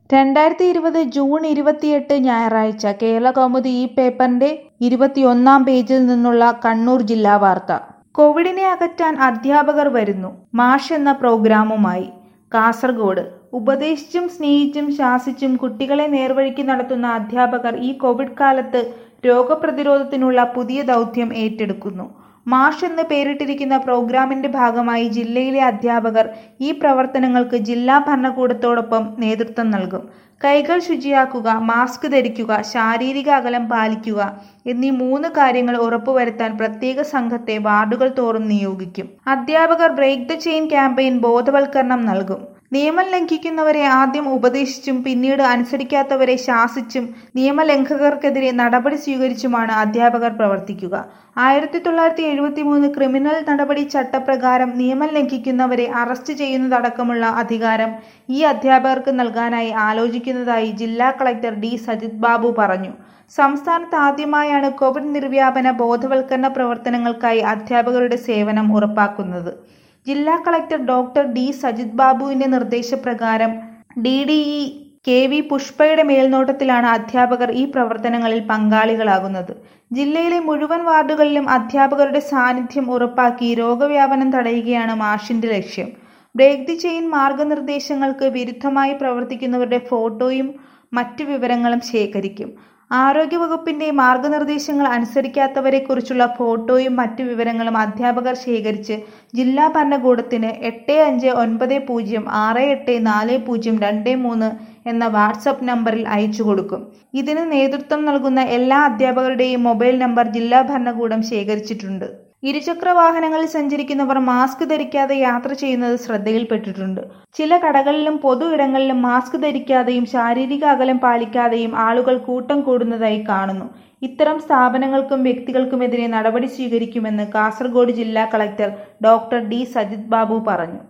രണ്ടായിരത്തി ഇരുപത് ജൂൺ ഇരുപത്തിയെട്ട് ഞായറാഴ്ച കേരളകൗമുദി ഈ പേപ്പറിന്റെ ഇരുപത്തിയൊന്നാം പേജിൽ നിന്നുള്ള കണ്ണൂർ ജില്ലാ വാർത്ത കോവിഡിനെ അകറ്റാൻ അധ്യാപകർ വരുന്നു മാഷ് എന്ന പ്രോഗ്രാമുമായി കാസർഗോഡ് ഉപദേശിച്ചും സ്നേഹിച്ചും ശാസിച്ചും കുട്ടികളെ നേർവഴിക്ക് നടത്തുന്ന അധ്യാപകർ ഈ കോവിഡ് കാലത്ത് രോഗപ്രതിരോധത്തിനുള്ള പുതിയ ദൗത്യം ഏറ്റെടുക്കുന്നു മാഷ് എന്ന് പേരിട്ടിരിക്കുന്ന പ്രോഗ്രാമിന്റെ ഭാഗമായി ജില്ലയിലെ അധ്യാപകർ ഈ പ്രവർത്തനങ്ങൾക്ക് ജില്ലാ ഭരണകൂടത്തോടൊപ്പം നേതൃത്വം നൽകും കൈകൾ ശുചിയാക്കുക മാസ്ക് ധരിക്കുക ശാരീരിക അകലം പാലിക്കുക എന്നീ മൂന്ന് കാര്യങ്ങൾ ഉറപ്പുവരുത്താൻ പ്രത്യേക സംഘത്തെ വാർഡുകൾ തോറും നിയോഗിക്കും അധ്യാപകർ ബ്രേക്ക് ദ ചെയിൻ ക്യാമ്പയിൻ ബോധവൽക്കരണം നൽകും നിയമം ലംഘിക്കുന്നവരെ ആദ്യം ഉപദേശിച്ചും പിന്നീട് അനുസരിക്കാത്തവരെ ശാസിച്ചും നിയമലംഘകർക്കെതിരെ നടപടി സ്വീകരിച്ചുമാണ് അധ്യാപകർ പ്രവർത്തിക്കുക ആയിരത്തി തൊള്ളായിരത്തി എഴുപത്തി മൂന്ന് ക്രിമിനൽ നടപടി ചട്ടപ്രകാരം നിയമം ലംഘിക്കുന്നവരെ അറസ്റ്റ് ചെയ്യുന്നതടക്കമുള്ള അധികാരം ഈ അധ്യാപകർക്ക് നൽകാനായി ആലോചിക്കുന്നതായി ജില്ലാ കളക്ടർ ഡി സജിത് ബാബു പറഞ്ഞു സംസ്ഥാനത്ത് ആദ്യമായാണ് കോവിഡ് നിർവ്യാപന ബോധവൽക്കരണ പ്രവർത്തനങ്ങൾക്കായി അധ്യാപകരുടെ സേവനം ഉറപ്പാക്കുന്നത് ജില്ലാ കളക്ടർ ഡോക്ടർ ഡി സജിത് ബാബുവിന്റെ നിർദ്ദേശപ്രകാരം D D E K V പുഷ്പയുടെ മേൽനോട്ടത്തിലാണ് അധ്യാപകർ ഈ പ്രവർത്തനങ്ങളിൽ പങ്കാളികളാകുന്നത് ജില്ലയിലെ മുഴുവൻ വാർഡുകളിലും അധ്യാപകരുടെ സാന്നിധ്യം ഉറപ്പാക്കി രോഗവ്യാപനം തടയുകയാണ് മാഷിന്റെ ലക്ഷ്യം ബ്രേക്ക് ദി ചെയിൻ മാർഗനിർദ്ദേശങ്ങൾക്ക് വിരുദ്ധമായി പ്രവർത്തിക്കുന്നവരുടെ ഫോട്ടോയും മറ്റു വിവരങ്ങളും ശേഖരിക്കും ആരോഗ്യവകുപ്പിന്റെ മാർഗനിർദ്ദേശങ്ങൾ അനുസരിക്കാത്തവരെക്കുറിച്ചുള്ള ഫോട്ടോയും മറ്റു വിവരങ്ങളും അധ്യാപകർ ശേഖരിച്ച് ജില്ലാ ഭരണകൂടത്തിന് എട്ട് അഞ്ച് ഒൻപത് പൂജ്യം ആറ് എട്ട് നാല് പൂജ്യം രണ്ട് മൂന്ന് എന്ന വാട്സപ്പ് നമ്പറിൽ അയച്ചു കൊടുക്കും ഇതിന് നേതൃത്വം നൽകുന്ന എല്ലാ അധ്യാപകരുടെയും മൊബൈൽ നമ്പർ ജില്ലാ ഭരണകൂടം ശേഖരിച്ചിട്ടുണ്ട് ഇരുചക്ര വാഹനങ്ങളിൽ സഞ്ചരിക്കുന്നവർ മാസ്ക് ധരിക്കാതെ യാത്ര ചെയ്യുന്നത് ശ്രദ്ധയിൽപ്പെട്ടിട്ടുണ്ട് ചില കടകളിലും പൊതു ഇടങ്ങളിലും മാസ്ക് ധരിക്കാതെയും ശാരീരിക അകലം പാലിക്കാതെയും ആളുകൾ കൂട്ടം കൂടുന്നതായി കാണുന്നു ഇത്തരം സ്ഥാപനങ്ങൾക്കും വ്യക്തികൾക്കുമെതിരെ നടപടി സ്വീകരിക്കുമെന്ന് കാസർഗോഡ് ജില്ലാ collector doctor D Sajith Babu പറഞ്ഞു